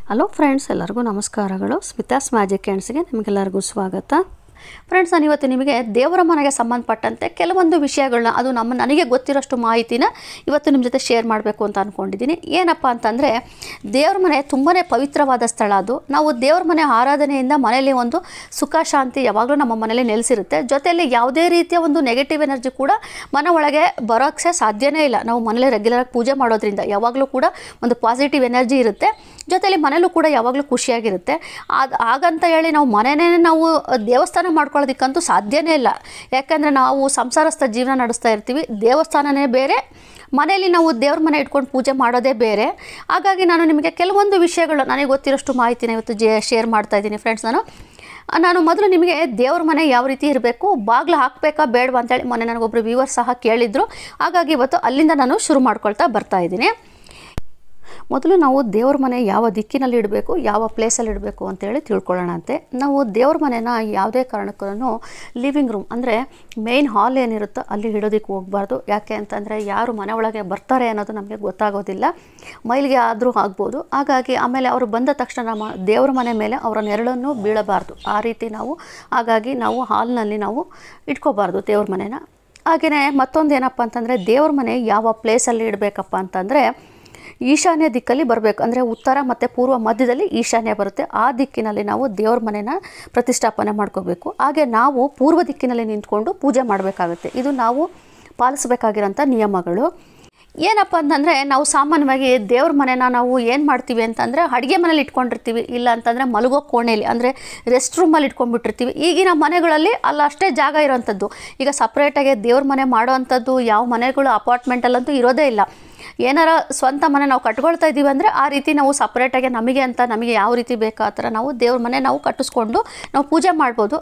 hello friends ಎಲ್ಲರಿಗೂ ನಮಸ್ಕಾರಗಳು Smitha's magic ಹ್ಯಾಂಡ್ಸ್ಗೆ ನಿಮಗೆಲ್ಲರಿಗೂ ಸ್ವಾಗತ ಫ್ರೆಂಡ್ಸ್ ನಾನು ಇವತ್ತು ನಿಮಗೆ ದೇವರ ಮನೆಗೆ ಸಂಬಂಧಪಟ್ಟಂತೆ ಕೆಲವೊಂದು ವಿಷಯಗಳನ್ನ ಅದು ನಮ್ಮ ನನಗೆ ಗೊತ್ತಿರೋಷ್ಟು ಮಾಹಿತಿನ ಇವತ್ತು ನಿಮ್ಮ ಜೊತೆ ಶೇರ್ ಮಾಡಬೇಕು ಅಂತ ಅಂದ್ಕೊಂಡಿದ್ದೀನಿ ಏನಪ್ಪ ಅಂತಂದರೆ ದೇವ್ರ ಮನೆ ತುಂಬಾ ಪವಿತ್ರವಾದ ಸ್ಥಳ ಅದು ನಾವು ದೇವ್ರ ಮನೆ ಆರಾಧನೆಯಿಂದ ಮನೆಯಲ್ಲಿ ಒಂದು ಸುಖ ಶಾಂತಿ ಯಾವಾಗಲೂ ನಮ್ಮ ಮನೆಯಲ್ಲಿ ನೆಲೆಸಿರುತ್ತೆ ಜೊತೆಯಲ್ಲಿ ಯಾವುದೇ ರೀತಿಯ ಒಂದು ನೆಗೆಟಿವ್ ಎನರ್ಜಿ ಕೂಡ ಮನೆ ಒಳಗೆ ಬರೋಕ್ಕೆ ಸಾಧ್ಯನೇ ಇಲ್ಲ ನಾವು ಮನೇಲಿ ರೆಗ್ಯುಲರಾಗಿ ಪೂಜೆ ಮಾಡೋದ್ರಿಂದ ಯಾವಾಗಲೂ ಕೂಡ ಒಂದು ಪಾಸಿಟಿವ್ ಎನರ್ಜಿ ಇರುತ್ತೆ ಜೊತೆಲಿ ಮನೇಲೂ ಕೂಡ ಯಾವಾಗಲೂ ಖುಷಿಯಾಗಿರುತ್ತೆ ಅದು ಹಾಗಂತ ಹೇಳಿ ನಾವು ಮನೆಯೇ ನಾವು ದೇವಸ್ಥಾನ ಮಾಡ್ಕೊಳ್ಳೋದಕ್ಕಂತೂ ಸಾಧ್ಯನೇ ಇಲ್ಲ ಯಾಕಂದರೆ ನಾವು ಸಂಸಾರಸ್ಥ ಜೀವನ ನಡೆಸ್ತಾ ಇರ್ತೀವಿ ದೇವಸ್ಥಾನನೇ ಬೇರೆ ಮನೆಯಲ್ಲಿ ನಾವು ದೇವ್ರ ಮನೆ ಇಟ್ಕೊಂಡು ಪೂಜೆ ಮಾಡೋದೇ ಬೇರೆ ಹಾಗಾಗಿ ನಾನು ನಿಮಗೆ ಕೆಲವೊಂದು ವಿಷಯಗಳು ನನಗೆ ಗೊತ್ತಿರೋಷ್ಟು ಮಾಹಿತಿನ ಇವತ್ತು ಜೆ ಶೇರ್ ಮಾಡ್ತಾ ಇದ್ದೀನಿ ಫ್ರೆಂಡ್ಸ್ ನಾನು ನಾನು ಮೊದಲು ನಿಮಗೆ ದೇವ್ರ ಮನೆ ಯಾವ ರೀತಿ ಇರಬೇಕು ಬಾಗಿಲು ಹಾಕಬೇಕಾ ಬೇಡವಾ ಅಂತೇಳಿ ಮೊನ್ನೆ ನನಗೊಬ್ಬರು ವ್ಯೂವರ್ ಸಹ ಕೇಳಿದರು ಹಾಗಾಗಿ ಇವತ್ತು ಅಲ್ಲಿಂದ ನಾನು ಶುರು ಮಾಡ್ಕೊಳ್ತಾ ಬರ್ತಾ ಇದ್ದೀನಿ ಮೊದಲು ನಾವು ದೇವ್ರ ಮನೆ ಯಾವ ದಿಕ್ಕಿನಲ್ಲಿ ಇಡಬೇಕು ಯಾವ ಪ್ಲೇಸಲ್ಲಿ ಇಡಬೇಕು ಅಂತೇಳಿ ತಿಳ್ಕೊಳ್ಳೋಣ ಅಂತೆ ನಾವು ದೇವ್ರ ಮನೆನ ಯಾವುದೇ ಕಾರಣಕ್ಕೂ ಲಿವಿಂಗ್ ರೂಮ್ ಅಂದರೆ ಮೇಯ್ನ್ ಹಾಲ್ ಏನಿರುತ್ತೋ ಅಲ್ಲಿ ಇಡೋದಕ್ಕೆ ಹೋಗ್ಬಾರ್ದು ಯಾಕೆ ಅಂತಂದರೆ ಯಾರು ಮನೆ ಒಳಗೆ ಬರ್ತಾರೆ ಅನ್ನೋದು ನಮಗೆ ಗೊತ್ತಾಗೋದಿಲ್ಲ ಮೈಲಿಗೆ ಆದರೂ ಆಗ್ಬೋದು ಹಾಗಾಗಿ ಆಮೇಲೆ ಅವರು ಬಂದ ತಕ್ಷಣ ನಮ್ಮ ದೇವ್ರ ಮನೆ ಮೇಲೆ ಅವರ ನೆರಳನ್ನು ಬೀಳಬಾರ್ದು ಆ ರೀತಿ ನಾವು ಹಾಗಾಗಿ ನಾವು ಹಾಲ್ನಲ್ಲಿ ನಾವು ಇಟ್ಕೋಬಾರ್ದು ದೇವ್ರ ಮನೆನ ಹಾಗೆಯೇ ಮತ್ತೊಂದು ಏನಪ್ಪ ಅಂತಂದರೆ ದೇವ್ರ ಮನೆ ಯಾವ ಪ್ಲೇಸಲ್ಲಿ ಇಡಬೇಕಪ್ಪ ಅಂತಂದರೆ ಈಶಾನ್ಯ ದಿಕ್ಕಲ್ಲಿ ಬರಬೇಕು ಅಂದರೆ ಉತ್ತರ ಮತ್ತು ಪೂರ್ವ ಮಧ್ಯದಲ್ಲಿ ಈಶಾನ್ಯ ಬರುತ್ತೆ ಆ ದಿಕ್ಕಿನಲ್ಲಿ ನಾವು ದೇವ್ರ ಮನೆನ ಪ್ರತಿಷ್ಠಾಪನೆ ಮಾಡ್ಕೋಬೇಕು ಹಾಗೆ ನಾವು ಪೂರ್ವ ದಿಕ್ಕಿನಲ್ಲಿ ನಿಂತ್ಕೊಂಡು ಪೂಜೆ ಮಾಡಬೇಕಾಗುತ್ತೆ ಇದು ನಾವು ಪಾಲಿಸಬೇಕಾಗಿರೋಂಥ ನಿಯಮಗಳು ಏನಪ್ಪ ಅಂತಂದರೆ ನಾವು ಸಾಮಾನ್ಯವಾಗಿ ದೇವ್ರ ಮನೆನ ನಾವು ಏನು ಮಾಡ್ತೀವಿ ಅಂತಂದರೆ ಅಡುಗೆ ಮನೇಲಿ ಇಟ್ಕೊಂಡಿರ್ತೀವಿ ಇಲ್ಲ ಅಂತಂದರೆ ಮಲಗೋ ಕೋಣೆಯಲ್ಲಿ ಅಂದರೆ ರೆಸ್ಟ್ ರೂಮಲ್ಲಿ ಇಟ್ಕೊಂಡ್ಬಿಟ್ಟಿರ್ತೀವಿ ಈಗಿನ ಮನೆಗಳಲ್ಲಿ ಅಲ್ಲ ಅಷ್ಟೇ ಜಾಗ ಇರೋವಂಥದ್ದು ಈಗ ಸಪ್ರೇಟಾಗಿ ದೇವ್ರ ಮನೆ ಮಾಡೋವಂಥದ್ದು ಯಾವ ಮನೆಗಳು ಅಪಾರ್ಟ್ಮೆಂಟಲ್ಲಂತೂ ಇರೋದೇ ಇಲ್ಲ ಏನಾರ ಸ್ವಂತ ಮನೆ ನಾವು ಕಟ್ಕೊಳ್ತಾ ಇದ್ದೀವಿ ಅಂದರೆ ಆ ರೀತಿ ನಾವು ಸಪ್ರೇಟಾಗಿ ನಮಗೆ ಅಂತ ನಮಗೆ ಯಾವ ರೀತಿ ಬೇಕೋ ಆ ಥರ ನಾವು ದೇವ್ರ ಮನೆ ನಾವು ಕಟ್ಟಿಸ್ಕೊಂಡು ನಾವು ಪೂಜೆ ಮಾಡ್ಬೋದು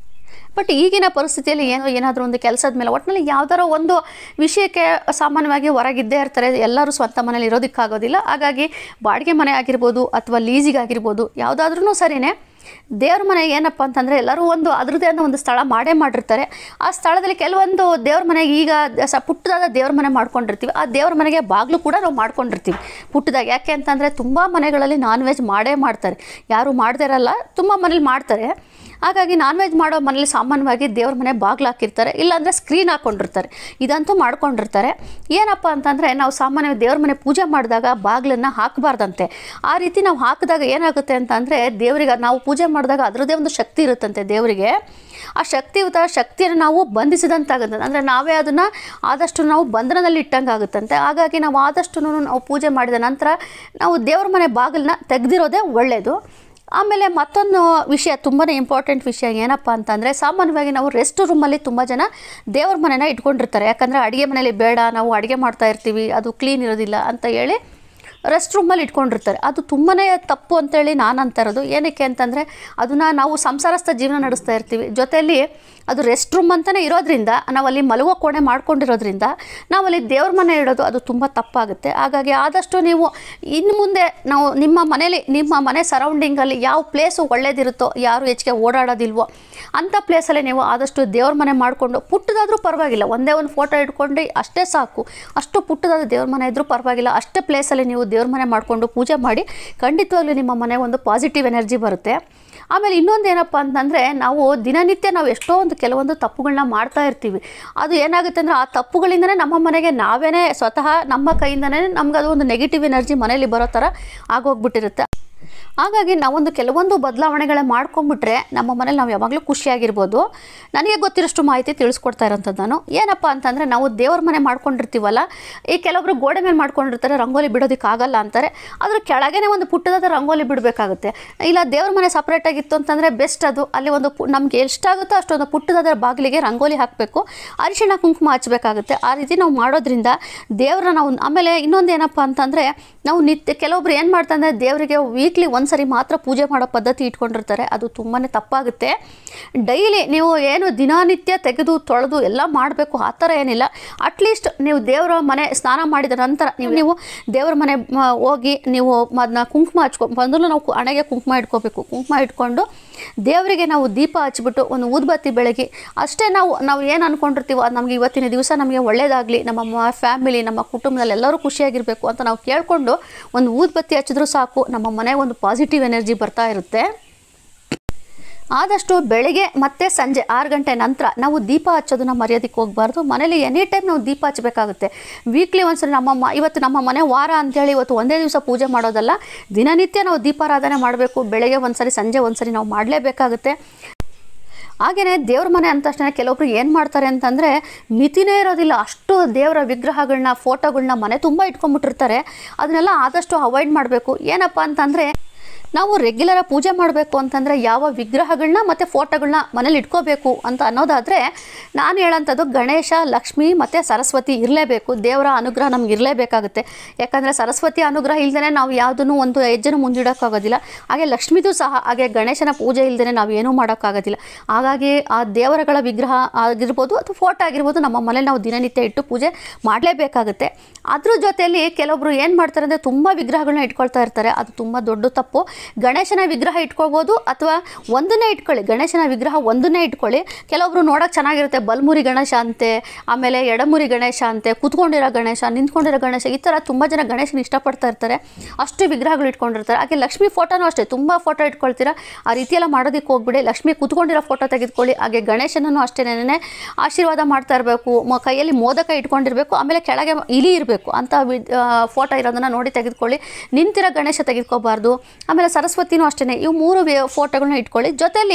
ಬಟ್ ಈಗಿನ ಪರಿಸ್ಥಿತಿಯಲ್ಲಿ ಏನೋ ಏನಾದರೂ ಒಂದು ಕೆಲಸದ ಮೇಲೆ ಒಟ್ಟಿನಲ್ಲಿ ಯಾವ್ದಾರೋ ಒಂದು ವಿಷಯಕ್ಕೆ ಸಾಮಾನ್ಯವಾಗಿ ಹೊರಗಿದ್ದೇ ಇರ್ತಾರೆ ಎಲ್ಲರೂ ಸ್ವಂತ ಮನೇಲಿ ಇರೋದಕ್ಕಾಗೋದಿಲ್ಲ ಹಾಗಾಗಿ ಬಾಡಿಗೆ ಮನೆ ಆಗಿರ್ಬೋದು ಅಥವಾ ಲೀಸಿಗಾಗಿರ್ಬೋದು ಯಾವುದಾದ್ರೂ ಸರಿಯೇ ದೇವ್ರ ಮನೆ ಏನಪ್ಪ ಅಂತಂದರೆ ಎಲ್ಲರೂ ಒಂದು ಅದರದ್ದೇ ಅನ್ನೋ ಒಂದು ಸ್ಥಳ ಮಾಡೇ ಮಾಡಿರ್ತಾರೆ ಆ ಸ್ಥಳದಲ್ಲಿ ಕೆಲವೊಂದು ದೇವ್ರ ಮನೆಗೆ ಈಗ ಸ ಪುಟ್ಟದಾದ ದೇವ್ರ ಮನೆ ಮಾಡ್ಕೊಂಡಿರ್ತೀವಿ ಆ ದೇವ್ರ ಮನೆಗೆ ಬಾಗಿಲು ಕೂಡ ನಾವು ಮಾಡ್ಕೊಂಡಿರ್ತೀವಿ ಪುಟ್ಟದಾಗಿ ಯಾಕೆ ಅಂತಂದರೆ ತುಂಬ ಮನೆಗಳಲ್ಲಿ ನಾನ್ ವೆಜ್ ಮಾಡೇ ಮಾಡ್ತಾರೆ ಯಾರು ಮಾಡದೇ ಇರಲ್ಲ ತುಂಬ ಮನೇಲಿ ಮಾಡ್ತಾರೆ ಹಾಗಾಗಿ ನಾನ್ ವೆಜ್ ಮಾಡೋ ಮನೇಲಿ ಸಾಮಾನ್ಯವಾಗಿ ದೇವ್ರ ಮನೆ ಬಾಗಿಲು ಹಾಕಿರ್ತಾರೆ ಇಲ್ಲಾಂದರೆ ಸ್ಕ್ರೀನ್ ಹಾಕ್ಕೊಂಡಿರ್ತಾರೆ ಇದಂತೂ ಮಾಡ್ಕೊಂಡಿರ್ತಾರೆ ಏನಪ್ಪ ಅಂತಂದರೆ ನಾವು ಸಾಮಾನ್ಯವಾಗಿ ದೇವ್ರ ಮನೆ ಪೂಜೆ ಮಾಡಿದಾಗ ಬಾಗಿಲನ್ನು ಹಾಕಬಾರ್ದಂತೆ ಆ ರೀತಿ ನಾವು ಹಾಕಿದಾಗ ಏನಾಗುತ್ತೆ ಅಂತಂದರೆ ದೇವರಿಗೆ ನಾವು ಪೂಜೆ ಮಾಡಿದಾಗ ಅದರದ್ದೇ ಒಂದು ಶಕ್ತಿ ಇರುತ್ತಂತೆ ದೇವರಿಗೆ ಆ ಶಕ್ತಿಯುತ ಶಕ್ತಿಯನ್ನು ನಾವು ಬಂಧಿಸಿದಂತಾಗುತ್ತೆ ಅಂದರೆ ನಾವೇ ಅದನ್ನು ಆದಷ್ಟು ನಾವು ಬಂಧನದಲ್ಲಿ ಇಟ್ಟಂಗೆ ಆಗುತ್ತಂತೆ ಹಾಗಾಗಿ ನಾವು ಆದಷ್ಟು ನಾವು ಪೂಜೆ ಮಾಡಿದ ನಂತರ ನಾವು ದೇವ್ರ ಮನೆ ಬಾಗಿಲನ್ನ ತೆಗೆದಿರೋದೇ ಒಳ್ಳೆಯದು ಆಮೇಲೆ ಮತ್ತೊಂದು ವಿಷಯ ತುಂಬಾ ಇಂಪಾರ್ಟೆಂಟ್ ವಿಷಯ ಏನಪ್ಪ ಅಂತಂದರೆ ಸಾಮಾನ್ಯವಾಗಿ ನಾವು ರೆಸ್ಟ್ ರೂಮಲ್ಲಿ ತುಂಬ ಜನ ದೇವ್ರ ಮನೆನ ಇಟ್ಕೊಂಡಿರ್ತಾರೆ ಯಾಕಂದರೆ ಅಡುಗೆ ಮನೇಲಿ ಬೇಡ ನಾವು ಅಡುಗೆ ಮಾಡ್ತಾ ಇರ್ತೀವಿ ಅದು ಕ್ಲೀನ್ ಇರೋದಿಲ್ಲ ಅಂತ ಹೇಳಿ ರೆಸ್ಟ್ ರೂಮಲ್ಲಿ ಇಟ್ಕೊಂಡಿರ್ತಾರೆ ಅದು ತುಂಬಾ ತಪ್ಪು ಅಂತೇಳಿ ನಾನು ಅಂತ ಇರೋದು ಏನಕ್ಕೆ ಅಂತಂದರೆ ಅದನ್ನು ನಾವು ಸಂಸಾರಸ್ಥ ಜೀವನ ನಡೆಸ್ತಾ ಇರ್ತೀವಿ ಜೊತೆಯಲ್ಲಿ ಅದು ರೆಸ್ಟ್ ರೂಮ್ ಅಂತಲೇ ಇರೋದ್ರಿಂದ ನಾವು ಅಲ್ಲಿ ಮಲಗೋ ಕೋಣೆ ಮಾಡ್ಕೊಂಡಿರೋದ್ರಿಂದ ನಾವಲ್ಲಿ ದೇವ್ರ ಮನೆ ಇಡೋದು ಅದು ತುಂಬ ತಪ್ಪಾಗುತ್ತೆ ಹಾಗಾಗಿ ಆದಷ್ಟು ನೀವು ಇನ್ನು ಮುಂದೆ ನಾವು ನಿಮ್ಮ ಮನೇಲಿ ನಿಮ್ಮ ಮನೆ ಸರೌಂಡಿಂಗಲ್ಲಿ ಯಾವ ಪ್ಲೇಸು ಒಳ್ಳೇದಿರುತ್ತೋ ಯಾರು ಹೆಚ್ಚಿಗೆ ಓಡಾಡೋದಿಲ್ವೋ ಅಂಥ ಪ್ಲೇಸಲ್ಲಿ ನೀವು ಆದಷ್ಟು ದೇವ್ರ ಮನೆ ಮಾಡಿಕೊಂಡು ಪುಟ್ಟದಾದರೂ ಪರವಾಗಿಲ್ಲ ಒಂದೇ ಒಂದು ಫೋಟೋ ಇಟ್ಕೊಂಡು ಅಷ್ಟೇ ಸಾಕು ಅಷ್ಟು ಪುಟ್ಟದಾದ ದೇವ್ರ ಮನೆ ಇದ್ದರೂ ಪರವಾಗಿಲ್ಲ ಅಷ್ಟೇ ಪ್ಲೇಸಲ್ಲಿ ನೀವು ದೇವ್ರ ಮನೆ ಮಾಡಿಕೊಂಡು ಪೂಜೆ ಮಾಡಿ ಖಂಡಿತವಾಗ್ಲೂ ನಿಮ್ಮ ಮನೆ ಒಂದು ಪಾಸಿಟಿವ್ ಎನರ್ಜಿ ಬರುತ್ತೆ ಆಮೇಲೆ ಇನ್ನೊಂದು ಏನಪ್ಪ ಅಂತಂದರೆ ನಾವು ದಿನನಿತ್ಯ ನಾವು ಎಷ್ಟೋ ಒಂದು ಕೆಲವೊಂದು ತಪ್ಪುಗಳನ್ನ ಮಾಡ್ತಾ ಇರ್ತೀವಿ ಅದು ಏನಾಗುತ್ತೆ ಅಂದರೆ ಆ ತಪ್ಪುಗಳಿಂದನೇ ನಮ್ಮ ಮನೆಗೆ ನಾವೇ ಸ್ವತಃ ನಮ್ಮ ಕೈಯಿಂದನೇ ನಮ್ಗೆ ಅದು ಒಂದು ನೆಗೆಟಿವ್ ಎನರ್ಜಿ ಮನೇಲಿ ಬರೋ ಥರ ಆಗೋಗ್ಬಿಟ್ಟಿರುತ್ತೆ ಹಾಗಾಗಿ ನಾವೊಂದು ಕೆಲವೊಂದು ಬದಲಾವಣೆಗಳೇ ಮಾಡ್ಕೊಂಬಿಟ್ರೆ ನಮ್ಮ ಮನೇಲಿ ನಾವು ಯಾವಾಗಲೂ ಖುಷಿಯಾಗಿರ್ಬೋದು ನನಗೆ ಗೊತ್ತಿರೋಷ್ಟು ಮಾಹಿತಿ ತಿಳಿಸ್ಕೊಡ್ತಾ ಇರೋಂಥದ್ದು ನಾನು ಏನಪ್ಪ ಅಂತಂದರೆ ನಾವು ದೇವ್ರ ಮನೆ ಮಾಡ್ಕೊಂಡಿರ್ತೀವಲ್ಲ ಈ ಕೆಲವೊಬ್ರು ಗೋಡೆ ಮೇಲೆ ಮಾಡ್ಕೊಂಡಿರ್ತಾರೆ ರಂಗೋಲಿ ಬಿಡೋದಕ್ಕೆ ಆಗಲ್ಲ ಅಂತಾರೆ ಅದ್ರ ಕೆಳಗೇ ಒಂದು ಪುಟ್ಟದಾದ ರಂಗೋಲಿ ಬಿಡಬೇಕಾಗುತ್ತೆ ಇಲ್ಲ ದೇವ್ರ ಮನೆ ಸಪ್ರೇಟಾಗಿತ್ತು ಅಂತಂದರೆ ಬೆಸ್ಟ್ ಅದು ಅಲ್ಲಿ ಒಂದು ಪು ನಮ್ಗೆ ಎಷ್ಟಾಗುತ್ತೋ ಅಷ್ಟೊಂದು ಪುಟ್ಟದಾದ ಬಾಗಿಲಿಗೆ ರಂಗೋಲಿ ಹಾಕಬೇಕು ಅರಿಶಿಣ ಕುಂಕುಮ ಹಚ್ಬೇಕಾಗುತ್ತೆ ಆ ರೀತಿ ನಾವು ಮಾಡೋದ್ರಿಂದ ದೇವ್ರನ್ನ ನಾವು ಆಮೇಲೆ ಇನ್ನೊಂದು ಏನಪ್ಪ ಅಂತಂದರೆ ನಾವು ನಿತ್ಯ ಕೆಲವೊಬ್ರು ಏನು ಮಾಡ್ತಾರೆ ದೇವರಿಗೆ ವೀಕ್ಲಿ ಒಂದು ಸರಿ ಮಾತ್ರ ಪೂಜೆ ಮಾಡೋ ಪದ್ಧತಿ ಇಟ್ಕೊಂಡಿರ್ತಾರೆ ಅದು ತುಂಬಾ ತಪ್ಪಾಗುತ್ತೆ ಡೈಲಿ ನೀವು ಏನು ದಿನನಿತ್ಯ ತೆಗೆದು ತೊಳೆದು ಎಲ್ಲ ಮಾಡಬೇಕು ಆ ಥರ ಏನಿಲ್ಲ ಅಟ್ಲೀಸ್ಟ್ ನೀವು ದೇವರ ಮನೆ ಸ್ನಾನ ಮಾಡಿದ ನಂತರ ನೀವು ನೀವು ದೇವ್ರ ಮನೆ ಮ, ಹೋಗಿ ನೀವು ಅದನ್ನ ಕುಂಕುಮ ಹಚ್ಕೊ ಮೊದಲು ನಾವು ಕು- ಹಣೆಗೆ ಕುಂಕುಮ ಇಟ್ಕೋಬೇಕು ಕುಂಕುಮ ಇಟ್ಕೊಂಡು ದೇವರಿಗೆ ನಾವು ದೀಪ ಹಚ್ಬಿಟ್ಟು ಒಂದು ಊದ್ಬತ್ತಿ ಬೆಳಗಿ ಅಷ್ಟೇ ನಾವು ನಾವು ಏನು ಅಂದ್ಕೊಂಡಿರ್ತೀವೋ ಅದು ನಮಗೆ ಇವತ್ತಿನ ದಿವಸ ನಮಗೆ ಒಳ್ಳೆಯದಾಗಲಿ ನಮ್ಮ ಫ್ಯಾಮಿಲಿ ನಮ್ಮ ಕುಟುಂಬದಲ್ಲಿ ಎಲ್ಲರೂ ಖುಷಿಯಾಗಿರಬೇಕು ಅಂತ ನಾವು ಕೇಳಿಕೊಂಡು ಒಂದು ಊದ್ಬತ್ತಿ ಹಚ್ಚಿದ್ರೂ ಸಾಕು ನಮ್ಮ ಮನೆಗೆ ಒಂದು ಪಾಸಿಟಿವ್ ಎನರ್ಜಿ ಬರ್ತಾ ಇರುತ್ತೆ ಆದಷ್ಟು ಬೆಳಿಗ್ಗೆ ಮತ್ತು ಸಂಜೆ ಆರು ಗಂಟೆ ನಂತರ ನಾವು ದೀಪ ಹಚ್ಚೋದನ್ನ ಮರ್ಯಾದಕ್ಕೆ ಹೋಗಬಾರ್ದು ಮನೇಲಿ ಎನಿ ಟೈಮ್ ನಾವು ದೀಪ ಹಚ್ಚಬೇಕಾಗುತ್ತೆ ವೀಕ್ಲಿ ಒಂದ್ಸರಿ ನಮ್ಮ ಮ ಇವತ್ತು ನಮ್ಮ ಮನೆ ವಾರ ಅಂತೇಳಿ ಇವತ್ತು ಒಂದೇ ದಿವಸ ಪೂಜೆ ಮಾಡೋದಲ್ಲ ದಿನನಿತ್ಯ ನಾವು ದೀಪಾರಾಧನೆ ಮಾಡಬೇಕು ಬೆಳಗ್ಗೆ ಒಂದ್ಸರಿ ಸಂಜೆ ಒಂದ್ಸರಿ ನಾವು ಮಾಡಲೇಬೇಕಾಗುತ್ತೆ ಹಾಗೆಯೇ ದೇವ್ರ ಮನೆ ಅಂದ ತಕ್ಷಣ ಕೆಲವೊಬ್ರು ಏನು ಮಾಡ್ತಾರೆ ಅಂತಂದರೆ ಮಿತಿನೇ ಇರೋದಿಲ್ಲ ಅಷ್ಟು ದೇವರ ವಿಗ್ರಹಗಳನ್ನ ಫೋಟೋಗಳನ್ನ ಮನೆ ತುಂಬ ಇಟ್ಕೊಂಡ್ಬಿಟ್ಟಿರ್ತಾರೆ ಅದನ್ನೆಲ್ಲ ಆದಷ್ಟು ಅವಾಯ್ಡ್ ಮಾಡಬೇಕು ಏನಪ್ಪ ಅಂತಂದರೆ ನಾವು ರೆಗ್ಯುಲರ ಪೂಜೆ ಮಾಡಬೇಕು ಅಂತಂದರೆ ಯಾವ ವಿಗ್ರಹಗಳನ್ನ ಮತ್ತು ಫೋಟೋಗಳನ್ನ ಮನೇಲಿ ಇಟ್ಕೋಬೇಕು ಅಂತ ಅನ್ನೋದಾದರೆ ನಾನು ಹೇಳೋಂಥದ್ದು ಗಣೇಶ ಲಕ್ಷ್ಮಿ ಮತ್ತು ಸರಸ್ವತಿ ಇರಲೇಬೇಕು ದೇವರ ಅನುಗ್ರಹ ನಮ್ಗೆ ಇರಲೇಬೇಕಾಗುತ್ತೆ ಯಾಕಂದರೆ ಸರಸ್ವತಿ ಅನುಗ್ರಹ ಇಲ್ಲದೇ ನಾವು ಯಾವುದನ್ನು ಒಂದು ಹೆಜ್ಜೆನೂ ಮುಂದಿಡೋಕ್ಕಾಗೋದಿಲ್ಲ ಹಾಗೆ ಲಕ್ಷ್ಮಿದು ಸಹ ಹಾಗೆ ಗಣೇಶನ ಪೂಜೆ ಇಲ್ಲದೇ ನಾವು ಏನೂ ಮಾಡೋಕ್ಕಾಗೋದಿಲ್ಲ ಹಾಗಾಗಿ ಆ ದೇವರಗಳ ವಿಗ್ರಹ ಆಗಿರ್ಬೋದು ಅಥವಾ ಫೋಟೋ ಆಗಿರ್ಬೋದು ನಮ್ಮ ಮನೇಲಿ ನಾವು ದಿನನಿತ್ಯ ಇಟ್ಟು ಪೂಜೆ ಮಾಡಲೇಬೇಕಾಗುತ್ತೆ ಅದ್ರ ಜೊತೆಯಲ್ಲಿ ಕೆಲವೊಬ್ರು ಏನು ಮಾಡ್ತಾರೆ ಅಂದರೆ ತುಂಬ ವಿಗ್ರಹಗಳನ್ನ ಇಟ್ಕೊಳ್ತಾ ಇರ್ತಾರೆ ಅದು ತುಂಬ ದೊಡ್ಡ ತಪ್ಪು ಗಣೇಶನ ವಿಗ್ರಹ ಇಟ್ಕೊಳ್ಬೋದು ಅಥವಾ ಒಂದನ್ನೇ ಇಟ್ಕೊಳ್ಳಿ ಗಣೇಶನ ವಿಗ್ರಹ ಒಂದನ್ನೇ ಇಟ್ಕೊಳ್ಳಿ ಕೆಲವೊಬ್ರು ನೋಡೋಕೆ ಚೆನ್ನಾಗಿರುತ್ತೆ ಬಲ್ಮುರಿ ಗಣೇಶ ಅಂತೆ ಆಮೇಲೆ ಎಡಮುರಿ ಗಣೇಶ ಅಂತೆ ಕೂತ್ಕೊಂಡಿರೋ ಗಣೇಶ ನಿಂತ್ಕೊಂಡಿರೋ ಗಣೇಶ ಈ ಥರ ತುಂಬ ಜನ ಗಣೇಶನ ಇಷ್ಟಪಡ್ತಾ ಇರ್ತಾರೆ ಅಷ್ಟು ವಿಗ್ರಹಗಳು ಇಟ್ಕೊಂಡಿರ್ತಾರೆ ಹಾಗೆ ಲಕ್ಷ್ಮಿ ಫೋಟೋನೂ ಅಷ್ಟೇ ತುಂಬ ಫೋಟೋ ಇಟ್ಕೊಳ್ತೀರಾ ಆ ರೀತಿಯೆಲ್ಲ ಮಾಡೋದಕ್ಕೆ ಹೋಗ್ಬಿಡಿ ಲಕ್ಷ್ಮಿ ಕೂತ್ಕೊಂಡಿರೋ ಫೋಟೋ ತೆಗೆದುಕೊಳ್ಳಿ ಹಾಗೆ ಗಣೇಶನನ್ನು ಅಷ್ಟೇನೆ ಆಶೀರ್ವಾದ ಮಾಡ್ತಾ ಇರಬೇಕು ಮ ಕೈಯಲ್ಲಿ ಮೋದಕ ಇಟ್ಕೊಂಡಿರಬೇಕು ಆಮೇಲೆ ಕೆಳಗೆ ಇಲಿ ಇರಬೇಕು ಅಂತ ವಿ ಫೋಟೋ ಇರೋದನ್ನು ನೋಡಿ ತೆಗೆದುಕೊಳ್ಳಿ ನಿಂತಿರೋ ಗಣೇಶ ತೆಗೆದುಕೋಬಾರ್ದು ಆಮೇಲೆ ಸರಸ್ವತಿನೂ ಅಷ್ಟೇ ಇವು ಮೂರು ವಿ- ಫೋಟೋಗಳನ್ನ ಇಟ್ಕೊಳ್ಳಿ ಜೊತೆಲಿ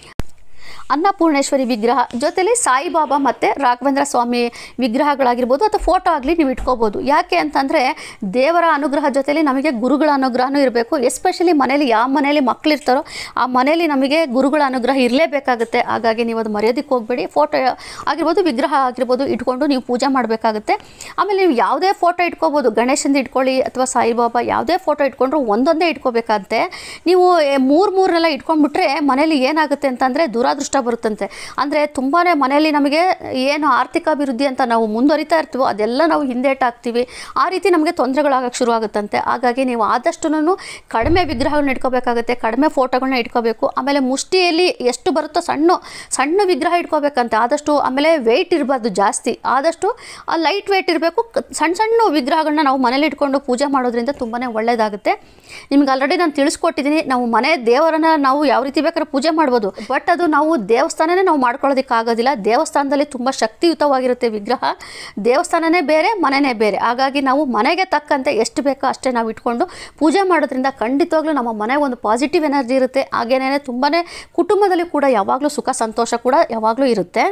ಅನ್ನಪೂರ್ಣೇಶ್ವರಿ ವಿಗ್ರಹ ಜೊತೆಲಿ ಸಾಯಿಬಾಬಾ ಮತ್ತು ರಾಘವೇಂದ್ರ ಸ್ವಾಮಿ ವಿಗ್ರಹಗಳಾಗಿರ್ಬೋದು ಅಥವಾ ಫೋಟೋ ಆಗಲಿ ನೀವು ಇಟ್ಕೋಬೋದು ಯಾಕೆ ಅಂತಂದರೆ ದೇವರ ಅನುಗ್ರಹ ಜೊತೆಲಿ ನಮಗೆ ಗುರುಗಳ ಅನುಗ್ರಹನೂ ಇರಬೇಕು ಎಸ್ಪೆಷಲಿ ಮನೇಲಿ ಯಾವ ಮನೇಲಿ ಮಕ್ಕಳಿರ್ತಾರೋ ಆ ಮನೇಲಿ ನಮಗೆ ಗುರುಗಳ ಅನುಗ್ರಹ ಇರಲೇಬೇಕಾಗುತ್ತೆ ಹಾಗಾಗಿ ನೀವು ಅದು ಮರ್ಯಾದಕ್ಕೆ ಹೋಗಬೇಡಿ ಫೋಟೋ ಆಗಿರ್ಬೋದು ವಿಗ್ರಹ ಆಗಿರ್ಬೋದು ಇಟ್ಕೊಂಡು ನೀವು ಪೂಜೆ ಮಾಡಬೇಕಾಗುತ್ತೆ ಆಮೇಲೆ ನೀವು ಯಾವುದೇ ಫೋಟೋ ಇಟ್ಕೋಬೋದು ಗಣೇಶಂದು ಇಟ್ಕೊಳ್ಳಿ ಅಥವಾ ಸಾಯಿಬಾಬಾ ಯಾವುದೇ ಫೋಟೋ ಇಟ್ಕೊಂಡ್ರು ಒಂದೊಂದೇ ಇಟ್ಕೋಬೇಕಂತೆ ನೀವು ಮೂರು ಮೂರನ್ನೆಲ್ಲ ಇಟ್ಕೊಂಡ್ಬಿಟ್ರೆ ಮನೇಲಿ ಏನಾಗುತ್ತೆ ಅಂತಂದರೆ ದುರಾದೃಷ್ಟ ಬರುತ್ತಂತೆ ಅಂದರೆ ತುಂಬಾ ಮನೆಯಲ್ಲಿ ನಮಗೆ ಏನು ಆರ್ಥಿಕ ಅಭಿವೃದ್ಧಿ ಅಂತ ನಾವು ಮುಂದುವರಿತಾ ಇರ್ತೀವೋ ಅದೆಲ್ಲ ನಾವು ಹಿಂದೇಟಾಗ್ತೀವಿ ಆ ರೀತಿ ನಮಗೆ ತೊಂದರೆಗಳಾಗಕ್ಕೆ ಶುರು ಆಗುತ್ತಂತೆ ಹಾಗಾಗಿ ನೀವು ಆದಷ್ಟು ಕಡಿಮೆ ವಿಗ್ರಹಗಳನ್ನ ಇಟ್ಕೋಬೇಕಾಗುತ್ತೆ ಕಡಿಮೆ ಫೋಟೋಗಳನ್ನ ಇಟ್ಕೋಬೇಕು ಆಮೇಲೆ ಮುಷ್ಟಿಯಲ್ಲಿ ಎಷ್ಟು ಬರುತ್ತೋ ಸಣ್ಣ ಸಣ್ಣ ವಿಗ್ರಹ ಇಟ್ಕೋಬೇಕಂತೆ ಆದಷ್ಟು ಆಮೇಲೆ ವೆಯ್ಟ್ ಇರಬಾರ್ದು ಜಾಸ್ತಿ ಆದಷ್ಟು ಲೈಟ್ ವೆಯ್ಟ್ ಇರಬೇಕು ಸಣ್ಣ ಸಣ್ಣ ವಿಗ್ರಹಗಳನ್ನ ನಾವು ಮನೇಲಿ ಇಟ್ಕೊಂಡು ಪೂಜೆ ಮಾಡೋದ್ರಿಂದ ತುಂಬಾ ಒಳ್ಳೆಯದಾಗುತ್ತೆ ನಿಮ್ಗೆ ಆಲ್ರೆಡಿ ನಾನು ತಿಳಿಸ್ಕೊಟ್ಟಿದ್ದೀನಿ ನಾವು ಮನೆ ದೇವರನ್ನ ನಾವು ಯಾವ ರೀತಿ ಬೇಕಾದ್ರೆ ಪೂಜೆ ಮಾಡ್ಬೋದು ಬಟ್ ಅದು ನಾವು ದೇವಸ್ಥಾನನೇ ನಾವು ಮಾಡ್ಕೊಳ್ಳೋದಕ್ಕಾಗೋದಿಲ್ಲ ದೇವಸ್ಥಾನದಲ್ಲಿ ತುಂಬ ಶಕ್ತಿಯುತವಾಗಿರುತ್ತೆ ವಿಗ್ರಹ ದೇವಸ್ಥಾನನೇ ಬೇರೆ ಮನೆನೇ ಬೇರೆ ಹಾಗಾಗಿ ನಾವು ಮನೆಗೆ ತಕ್ಕಂತೆ ಎಷ್ಟು ಬೇಕೋ ಅಷ್ಟೇ ನಾವು ಇಟ್ಕೊಂಡು ಪೂಜೆ ಮಾಡೋದ್ರಿಂದ ಖಂಡಿತವಾಗ್ಲೂ ನಮ್ಮ ಮನೆ ಒಂದು ಪಾಸಿಟಿವ್ ಎನರ್ಜಿ ಇರುತ್ತೆ ಹಾಗೇನೇ ತುಂಬಾ ಕುಟುಂಬದಲ್ಲಿ ಕೂಡ ಯಾವಾಗಲೂ ಸುಖ ಸಂತೋಷ ಕೂಡ ಯಾವಾಗಲೂ ಇರುತ್ತೆ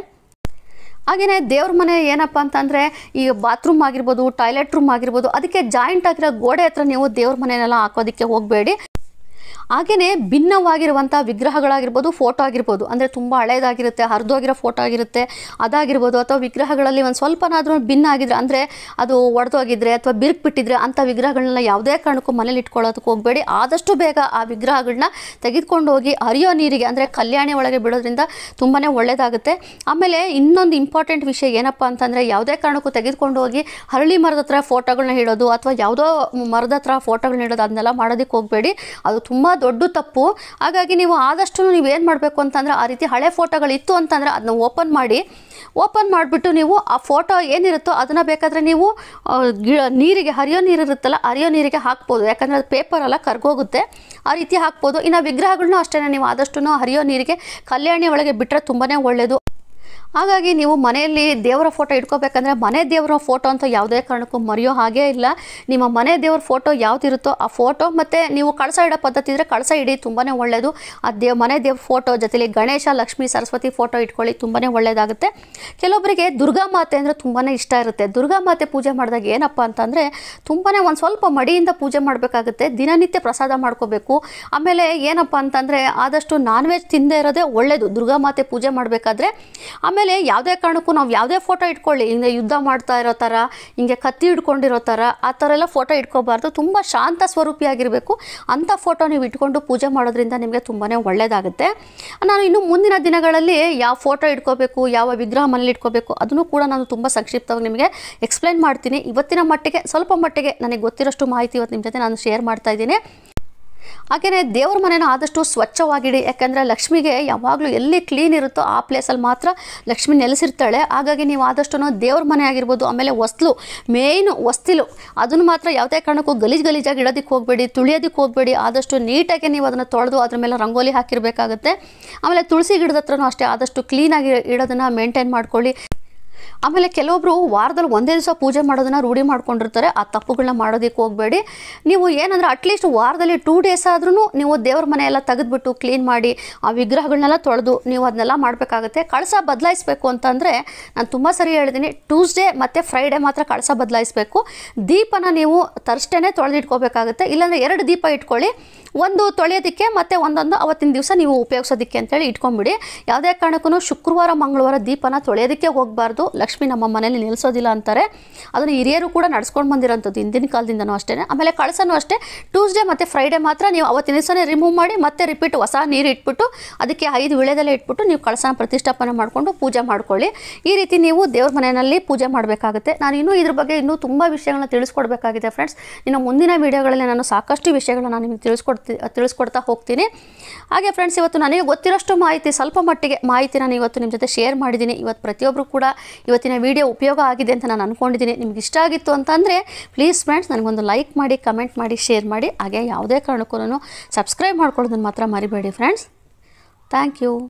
ಹಾಗೆಯೇ ದೇವ್ರ ಮನೆ ಏನಪ್ಪ ಅಂತಂದರೆ ಈ ಬಾತ್ರೂಮ್ ಆಗಿರ್ಬೋದು ಟಾಯ್ಲೆಟ್ ರೂಮ್ ಆಗಿರ್ಬೋದು ಅದಕ್ಕೆ ಜಾಯಿಂಟ್ ಆಗಿರೋ ಗೋಡೆ ಹತ್ರ ನೀವು ದೇವ್ರ ಮನೆಯನ್ನೆಲ್ಲ ಹಾಕೋದಕ್ಕೆ ಹೋಗಬೇಡಿ ಹಾಗೆಯೇ ಭಿನ್ನವಾಗಿರುವಂಥ ವಿಗ್ರಹಗಳಾಗಿರ್ಬೋದು ಫೋಟೋ ಆಗಿರ್ಬೋದು ಅಂದರೆ ತುಂಬ ಹಳೇದಾಗಿರುತ್ತೆ ಹರಿದೋಗಿರೋ ಫೋಟೋ ಆಗಿರುತ್ತೆ ಅದಾಗಿರ್ಬೋದು ಅಥವಾ ವಿಗ್ರಹಗಳಲ್ಲಿ ಒಂದು ಸ್ವಲ್ಪನಾದರೂ ಭಿನ್ನ ಆಗಿದ್ರೆ ಅಂದರೆ ಅದು ಒಡೆದೋಗಿದ್ರೆ ಅಥವಾ ಬಿರುಕು ಬಿಟ್ಟಿದ್ರೆ ಅಂಥ ವಿಗ್ರಹಗಳನ್ನ ಯಾವುದೇ ಕಾರಣಕ್ಕೂ ಮನೇಲಿ ಇಟ್ಕೊಳ್ಳೋದಕ್ಕೆ ಹೋಗಬೇಡಿ ಆದಷ್ಟು ಬೇಗ ಆ ವಿಗ್ರಹಗಳನ್ನ ತೆಗೆದುಕೊಂಡು ಹೋಗಿ ಹರಿಯೋ ನೀರಿಗೆ ಅಂದರೆ ಕಲ್ಯಾಣಿ ಒಳಗೆ ಬಿಡೋದ್ರಿಂದ ತುಂಬಾ ಒಳ್ಳೆಯದಾಗುತ್ತೆ ಆಮೇಲೆ ಇನ್ನೊಂದು ಇಂಪಾರ್ಟೆಂಟ್ ವಿಷಯ ಏನಪ್ಪ ಅಂತಂದರೆ ಯಾವುದೇ ಕಾರಣಕ್ಕೂ ತೆಗೆದುಕೊಂಡು ಹೋಗಿ ಹರಳಿ ಮರದ ಹತ್ರ ಫೋಟೋಗಳನ್ನ ಇಡೋದು ಅಥವಾ ಯಾವುದೋ ಮರದ ಹತ್ರ ಫೋಟೋಗಳನ್ನ ಇಡೋದು ಅದನ್ನೆಲ್ಲ ಮಾಡೋದಕ್ಕೆ ಹೋಗಬೇಡಿ ಅದು ತುಂಬ ದೊಡ್ಡ ತಪ್ಪು ಹಾಗಾಗಿ ನೀವು ಆದಷ್ಟು ನೀವು ಏನು ಮಾಡಬೇಕು ಅಂತಂದರೆ ಆ ರೀತಿ ಹಳೆ ಫೋಟೋಗಳಿತ್ತು ಅಂತಂದರೆ ಅದನ್ನ ಓಪನ್ ಮಾಡಿ ಓಪನ್ ಮಾಡಿಬಿಟ್ಟು ನೀವು ಆ ಫೋಟೋ ಏನಿರುತ್ತೋ ಅದನ್ನು ಬೇಕಾದರೆ ನೀವು ಆ, ಗಿ ನೀರಿಗೆ ಹರಿಯೋ ನೀರು ಇರುತ್ತಲ್ಲ ಹರಿಯೋ ನೀರಿಗೆ ಹಾಕ್ಬೋದು ಯಾಕಂದರೆ ಅದು ಪೇಪರ್ ಎಲ್ಲ ಕರ್ಗೋಗುತ್ತೆ ಆ ರೀತಿ ಹಾಕ್ಬೋದು ಇನ್ನು ವಿಗ್ರಹಗಳನ್ನೂ ಅಷ್ಟೇ ನೀವು ಆದಷ್ಟು ಹರಿಯೋ ನೀರಿಗೆ ಕಲ್ಯಾಣಿ ಒಳಗೆ ಬಿಟ್ಟರೆ ತುಂಬಾ ಒಳ್ಳೆಯದು ಹಾಗಾಗಿ ನೀವು ಮನೆಯಲ್ಲಿ ದೇವರ ಫೋಟೋ ಇಟ್ಕೋಬೇಕಂದ್ರೆ ಮನೆ ದೇವರ ಫೋಟೋ ಅಂತ ಯಾವುದೇ ಕಾರಣಕ್ಕೂ ಮರೆಯೋ ಹಾಗೇ ಇಲ್ಲ ನಿಮ್ಮ ಮನೆ ದೇವರ ಫೋಟೋ ಯಾವುದಿರುತ್ತೋ ಆ ಫೋಟೋ ಮತ್ತು ನೀವು ಕಳಸ ಇಡೋ ಪದ್ಧತಿ ಇದ್ದರೆ ಕಳಸ ಇಡಿ ತುಂಬಾ ಒಳ್ಳೆಯದು ಆ ದೇವ್ ಮನೆ ದೇವ್ರ ಫೋಟೋ ಜೊತೆಲಿ ಗಣೇಶ ಲಕ್ಷ್ಮಿ ಸರಸ್ವತಿ ಫೋಟೋ ಇಟ್ಕೊಳ್ಳಿ ತುಂಬಾ ಒಳ್ಳೆಯದಾಗುತ್ತೆ ಕೆಲವೊಬ್ಬರಿಗೆ ದುರ್ಗಾ ಮಾತೆ ಅಂದರೆ ತುಂಬಾ ಇಷ್ಟ ಇರುತ್ತೆ ದುರ್ಗಾ ಮಾತೆ ಪೂಜೆ ಮಾಡಿದಾಗ ಏನಪ್ಪ ಅಂತಂದರೆ ತುಂಬಾ ಒಂದು ಸ್ವಲ್ಪ ಮಡಿಯಿಂದ ಪೂಜೆ ಮಾಡಬೇಕಾಗುತ್ತೆ ದಿನನಿತ್ಯ ಪ್ರಸಾದ ಮಾಡ್ಕೋಬೇಕು ಆಮೇಲೆ ಏನಪ್ಪ ಅಂತಂದರೆ ಆದಷ್ಟು ನಾನ್ ವೆಜ್ ತಿಂದೇ ಇರೋದೇ ಒಳ್ಳೆಯದು ದುರ್ಗಾ ಮಾತೆ ಪೂಜೆ ಮಾಡಬೇಕಾದ್ರೆ ಆಮೇಲೆ ಯಾವುದೇ ಕಾರಣಕ್ಕೂ ನಾವು ಯಾವುದೇ ಫೋಟೋ ಇಟ್ಕೊಳ್ಳಿ ಹಿಂಗೆ ಯುದ್ಧ ಮಾಡ್ತಾ ಇರೋ ಥರ ಹಿಂಗೆ ಕತ್ತಿ ಹಿಡ್ಕೊಂಡಿರೋ ಥರ ಆ ಥರ ಎಲ್ಲ ಫೋಟೋ ಇಟ್ಕೋಬಾರ್ದು ತುಂಬ ಶಾಂತ ಸ್ವರೂಪಿಯಾಗಿರಬೇಕು ಅಂಥ ಫೋಟೋ ನೀವು ಇಟ್ಕೊಂಡು ಪೂಜೆ ಮಾಡೋದ್ರಿಂದ ನಿಮಗೆ ತುಂಬಾ ಒಳ್ಳೆಯದಾಗುತ್ತೆ ನಾನು ಇನ್ನು ಮುಂದಿನ ದಿನಗಳಲ್ಲಿ ಯಾವ ಫೋಟೋ ಇಟ್ಕೋಬೇಕು ಯಾವ ವಿಗ್ರಹ ಮನೇಲಿ ಇಟ್ಕೋಬೇಕು ಅದನ್ನು ಕೂಡ ನಾನು ತುಂಬ ಸಂಕ್ಷಿಪ್ತವಾಗಿ ನಿಮಗೆ ಎಕ್ಸ್ಪ್ಲೈನ್ ಮಾಡ್ತೀನಿ ಇವತ್ತಿನ ಮಟ್ಟಿಗೆ ಸ್ವಲ್ಪ ಮಟ್ಟಿಗೆ ನನಗೆ ಗೊತ್ತಿರೋಷ್ಟು ಮಾಹಿತಿ ಇವತ್ತು ನಿಮ್ಮ ಜೊತೆ ನಾನು ಶೇರ್ ಮಾಡ್ತಾ ಇದ್ದೀನಿ ಹಾಗೆಯೇ ದೇವ್ರ ಮನೆನ ಆದಷ್ಟು ಸ್ವಚ್ಛವಾಗಿಡಿ ಯಾಕಂದರೆ ಲಕ್ಷ್ಮಿಗೆ ಯಾವಾಗಲೂ ಎಲ್ಲಿ ಕ್ಲೀನ್ ಇರುತ್ತೋ ಆ ಪ್ಲೇಸಲ್ಲಿ ಮಾತ್ರ ಲಕ್ಷ್ಮಿ ನೆಲೆಸಿರ್ತಾಳೆ ಹಾಗಾಗಿ ನೀವು ಆದಷ್ಟು ದೇವ್ರ ಮನೆ ಆಗಿರ್ಬೋದು ಆಮೇಲೆ ಹೊಸ್ಲು ಮೇಯ್ನು ಹೊಸ್ತಿಲು ಅದನ್ನು ಮಾತ್ರ ಯಾವುದೇ ಕಾರಣಕ್ಕೂ ಗಲೀಜು ಗಲೀಜಾಗಿ ಇಡೋದಕ್ಕೆ ಹೋಗಬೇಡಿ ತುಳಿಯೋದಕ್ಕೆ ಹೋಗಬೇಡಿ ಆದಷ್ಟು ನೀಟಾಗಿ ನೀವು ಅದನ್ನು ತೊಳೆದು ಅದ್ರ ಮೇಲೆ ರಂಗೋಲಿ ಹಾಕಿರಬೇಕಾಗುತ್ತೆ ಆಮೇಲೆ ತುಳಸಿ ಗಿಡದ ಹತ್ರನೂ ಅಷ್ಟೇ ಆದಷ್ಟು ಕ್ಲೀನಾಗಿ ಇಡೋದನ್ನು ಮೇಂಟೈನ್ ಮಾಡ್ಕೊಳ್ಳಿ ಆಮೇಲೆ ಕೆಲವೊಬ್ಬರು ವಾರದಲ್ಲಿ ಒಂದೇ ದಿವಸ ಪೂಜೆ ಮಾಡೋದನ್ನ ರೂಢಿ ಮಾಡ್ಕೊಂಡಿರ್ತಾರೆ ಆ ತಪ್ಪುಗಳನ್ನ ಮಾಡೋದಕ್ಕೆ ಹೋಗಬೇಡಿ ನೀವು ಏನಂದ್ರೆ ಅಟ್ಲೀಸ್ಟ್ ವಾರದಲ್ಲಿ ಟೂ ಡೇಸ್ ಆದ್ರೂ ನೀವು ದೇವ್ರ ಮನೆ ಎಲ್ಲ ತೆಗೆದ್ಬಿಟ್ಟು ಕ್ಲೀನ್ ಮಾಡಿ ಆ ವಿಗ್ರಹಗಳನ್ನೆಲ್ಲ ತೊಳೆದು ನೀವು ಅದನ್ನೆಲ್ಲ ಮಾಡಬೇಕಾಗುತ್ತೆ ಕಳಸ ಬದಲಾಯಿಸಬೇಕು ಅಂತಂದರೆ ನಾನು ತುಂಬ ಸರಿ ಹೇಳಿದ್ದೀನಿ ಟ್ಯೂಸ್ಡೇ ಮತ್ತು ಫ್ರೈಡೇ ಮಾತ್ರ ಕಳಸ ಬದಲಾಯಿಸಬೇಕು ದೀಪನ ನೀವು ತರ್ಸ್ಟೇನೆ ತೊಳೆದಿಟ್ಕೋಬೇಕಾಗುತ್ತೆ ಇಲ್ಲಾಂದರೆ ಎರಡು ದೀಪ ಇಟ್ಕೊಳ್ಳಿ ಒಂದು ತೊಳೆಯೋದಕ್ಕೆ ಮತ್ತು ಒಂದೊಂದು ಅವತ್ತಿನ ದಿವಸ ನೀವು ಉಪಯೋಗಿಸೋದಕ್ಕೆ ಅಂತೇಳಿ ಇಟ್ಕೊಂಬಿಡಿ ಯಾವುದೇ ಕಾರಣಕ್ಕೂ ಶುಕ್ರವಾರ ಮಂಗಳವಾರ ದೀಪನ ತೊಳೆಯೋದಕ್ಕೆ ಹೋಗಬಾರ್ದು ಲಕ್ಷ್ಮಿ ನಮ್ಮ ಮನೇಲಿ ನಿಲ್ಲಿಸೋದಿಲ್ಲ ಅಂತಾರೆ ಅದನ್ನು ಹಿರಿಯರು ಕೂಡ ನಡ್ಸ್ಕೊಂಡು ಬಂದಿರೋಂಥದ್ದು ಹಿಂದಿನ ಕಾಲದಿಂದನೂ ಅಷ್ಟೇ ಆಮೇಲೆ ಕಳಸನೂ ಅಷ್ಟೇ ಟ್ಯೂಸ್ಡೇ ಮತ್ತು ಫ್ರೈಡೇ ಮಾತ್ರ ನೀವು ಅವತ್ತಿನ ದಿವಸನೇ ರಿಮೂವ್ ಮಾಡಿ ಮತ್ತೆ ರಿಪೀಟ್ ಹೊಸ ನೀರು ಇಟ್ಬಿಟ್ಟು ಅದಕ್ಕೆ ಐದು ವಿಳೆದೆಲೆ ಇಟ್ಬಿಟ್ಟು ನೀವು ಕಳಸನ ಪ್ರತಿಷ್ಠಾಪನೆ ಮಾಡಿಕೊಂಡು ಪೂಜೆ ಮಾಡ್ಕೊಳ್ಳಿ ಈ ರೀತಿ ನೀವು ದೇವ್ರ ಮನೆಯಲ್ಲಿ ಪೂಜೆ ಮಾಡಬೇಕಾಗುತ್ತೆ ನಾನು ಇನ್ನೂ ಇದ್ರ ಬಗ್ಗೆ ಇನ್ನೂ ತುಂಬ ವಿಷಯಗಳನ್ನ ತಿಳಿಸ್ಕೊಡ್ಬೇಕಾಗಿದೆ ಫ್ರೆಂಡ್ಸ್ ಇನ್ನು ಮುಂದಿನ ವೀಡಿಯೋಗಳಲ್ಲಿ ನಾನು ಸಾಕಷ್ಟು ವಿಷಯಗಳನ್ನ ನಾನು ನಿಮಗೆ ತಿಳಿಸ್ಕೊಡ್ತಿ ತಿಳಿಸ್ಕೊಡ್ತಾ ಹೋಗ್ತೀನಿ ಹಾಗೆ ಫ್ರೆಂಡ್ಸ್ ಇವತ್ತು ನನಗೆ ಗೊತ್ತಿರೋಷ್ಟು ಮಾಹಿತಿ ಸ್ವಲ್ಪ ಮಟ್ಟಿಗೆ ಮಾಹಿತಿ ನಾನು ಇವತ್ತು ನಿಮ್ಮ ಜೊತೆ ಶೇರ್ ಮಾಡಿದ್ದೀನಿ ಇವತ್ತು ಪ್ರತಿಯೊಬ್ಬರು ಕೂಡ ಇವತ್ತಿನ ವಿಡಿಯೋ ಉಪಯೋಗ ಆಗಿದೆ ಅಂತ ನಾನು ಅಂದ್ಕೊಂಡಿದ್ದೀನಿ ನಿಮ್ಗೆ ಇಷ್ಟ ಆಗಿತ್ತು ಅಂತಂದರೆ ಪ್ಲೀಸ್ ಫ್ರೆಂಡ್ಸ್ ನನಗೊಂದು ಲೈಕ್ ಮಾಡಿ ಕಮೆಂಟ್ ಮಾಡಿ ಶೇರ್ ಮಾಡಿ ಹಾಗೆ ಯಾವುದೇ ಕಾರಣಕ್ಕೂ ಸಬ್ಸ್ಕ್ರೈಬ್ ಮಾಡ್ಕೊಳ್ಳೋದನ್ನು ಮಾತ್ರ ಮರಿಬೇಡಿ ಫ್ರೆಂಡ್ಸ್ ಥ್ಯಾಂಕ್ ಯು